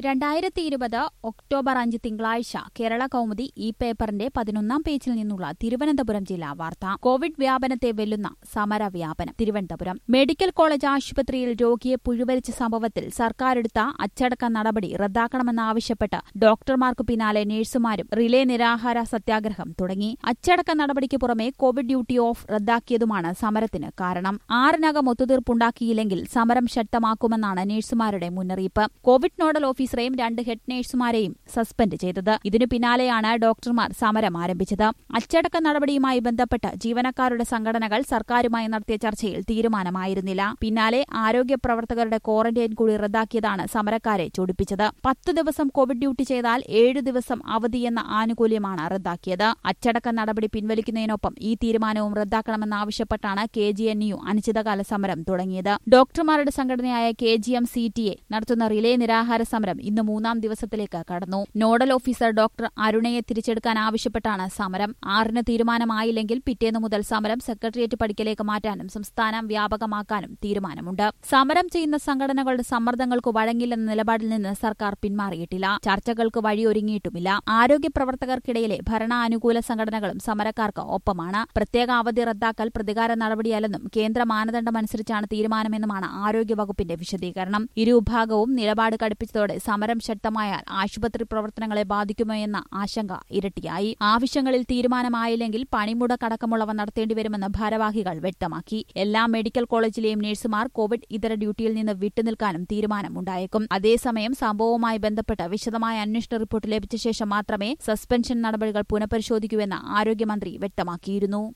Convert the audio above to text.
രണ്ടായിരത്തി ഇരുപത് ഒക്ടോബർ അഞ്ച് തിങ്കളാഴ്ച കേരള കൗമുദി ഈ പേപ്പറിന്റെ പതിനൊന്നാം പേജിൽ നിന്നുള്ള തിരുവനന്തപുരം ജില്ലാ വാർത്ത കോവിഡ് വ്യാപനത്തെ വെല്ലുന്ന സമരവ്യാപനം തിരുവനന്തപുരം മെഡിക്കൽ കോളേജ് ആശുപത്രിയിൽ രോഗിയെ പുഴുവരിച്ച സംഭവത്തിൽ സർക്കാരെടുത്ത അച്ചടക്ക നടപടി റദ്ദാക്കണമെന്നാവശ്യപ്പെട്ട് ഡോക്ടർമാർക്കു പിന്നാലെ നഴ്സുമാരും റിലേ നിരാഹാര സത്യാഗ്രഹം തുടങ്ങി അച്ചടക്ക നടപടിക്ക് പുറമെ കോവിഡ് ഡ്യൂട്ടി ഓഫ് റദ്ദാക്കിയതുമാണ് സമരത്തിന് കാരണം ആറിനകം ഒത്തുതീർപ്പുണ്ടാക്കിയില്ലെങ്കിൽ സമരം ശക്തമാക്കുമെന്നാണ് നഴ്സുമാരുടെ മുന്നറിയിപ്പ് കോവിഡ് നോഡൽ ഓഫീസറെയും രണ്ട് ഹെഡ് നഴ്സുമാരെയും സസ്പെൻഡ് ചെയ്തത് ഇതിനു പിന്നാലെയാണ് ഡോക്ടർമാർ സമരം ആരംഭിച്ചത് അച്ചടക്ക നടപടിയുമായി ബന്ധപ്പെട്ട് ജീവനക്കാരുടെ സംഘടനകൾ സർക്കാരുമായി നടത്തിയ ചർച്ചയിൽ തീരുമാനമായിരുന്നില്ല പിന്നാലെ ആരോഗ്യ പ്രവർത്തകരുടെ ക്വാറന്റൈൻ കൂടി റദ്ദാക്കിയതാണ് സമരക്കാരെ ചൊടിപ്പിച്ചത് പത്ത് ദിവസം കോവിഡ് ഡ്യൂട്ടി ചെയ്താൽ ഏഴു ദിവസം അവധിയെന്ന ആനുകൂല്യമാണ് റദ്ദാക്കിയത് അച്ചടക്ക നടപടി പിൻവലിക്കുന്നതിനൊപ്പം ഈ തീരുമാനവും റദ്ദാക്കണമെന്നാവശ്യപ്പെട്ടാണ് കെ ജി എൻ യു അനിശ്ചിതകാല സമരം തുടങ്ങിയത് ഡോക്ടർമാരുടെ സംഘടനയായ K G M C T A നടത്തുന്ന റിലേ നിരാഹാര സമരം ഇന്ന് മൂന്നാം ദിവസത്തിലേക്ക് കടന്നു നോഡൽ ഓഫീസർ ഡോക്ടർ അരുണയെ തിരിച്ചെടുക്കാൻ ആവശ്യപ്പെട്ടാണ് സമരം ആറിന് തീരുമാനമായില്ലെങ്കിൽ പിറ്റേന്നു മുതൽ സമരം സെക്രട്ടേറിയറ്റ് പടിക്കലേക്ക് മാറ്റാനും സംസ്ഥാനം വ്യാപകമാക്കാനും തീരുമാനമുണ്ട് സമരം ചെയ്യുന്ന സംഘടനകളുടെ സമ്മർദ്ദങ്ങൾക്ക് വഴങ്ങില്ലെന്ന നിലപാടിൽ നിന്ന് സർക്കാർ പിന്മാറിയിട്ടില്ല ചർച്ചകൾക്ക് വഴിയൊരുങ്ങിയിട്ടുമില്ല ആരോഗ്യ പ്രവർത്തകർക്കിടയിലെ ഭരണാനുകൂല സംഘടനകളും സമരക്കാർക്ക് ഒപ്പമാണ് പ്രത്യേക അവധി റദ്ദാക്കൽ പ്രതികാര നടപടിയല്ലെന്നും കേന്ദ്ര മാനദണ്ഡമനുസരിച്ചാണ് തീരുമാനമെന്നുമാണ് ആരോഗ്യവകുപ്പിന്റെ വിശദീകരണം ഇരുവിഭാഗവും നിലപാട് കടുപ്പിച്ചതോടെ സമരം ശക്തമായാൽ ആശുപത്രി പ്രവർത്തനങ്ങളെ ബാധിക്കുമോ എന്ന ആശങ്ക ഇരട്ടിയായി ആവശ്യങ്ങളിൽ തീരുമാനമായില്ലെങ്കിൽ പണിമുടക്കടക്കമുള്ളവ നടത്തേണ്ടിവരുമെന്ന് ഭാരവാഹികൾ വ്യക്തമാക്കി എല്ലാ മെഡിക്കൽ കോളേജിലെയും നഴ്സുമാർ കോവിഡ് ഇതര ഡ്യൂട്ടിയിൽ നിന്ന് വിട്ടുനിൽക്കാനും തീരുമാനമുണ്ടായേക്കും അതേസമയം സംഭവവുമായി ബന്ധപ്പെട്ട് വിശദമായ അന്വേഷണ റിപ്പോർട്ട് ലഭിച്ച ശേഷം മാത്രമേ സസ്പെൻഷൻ നടപടികൾ പുനഃപരിശോധിക്കൂവെന്ന് ആരോഗ്യമന്ത്രി വ്യക്തമാക്കിയിരുന്നു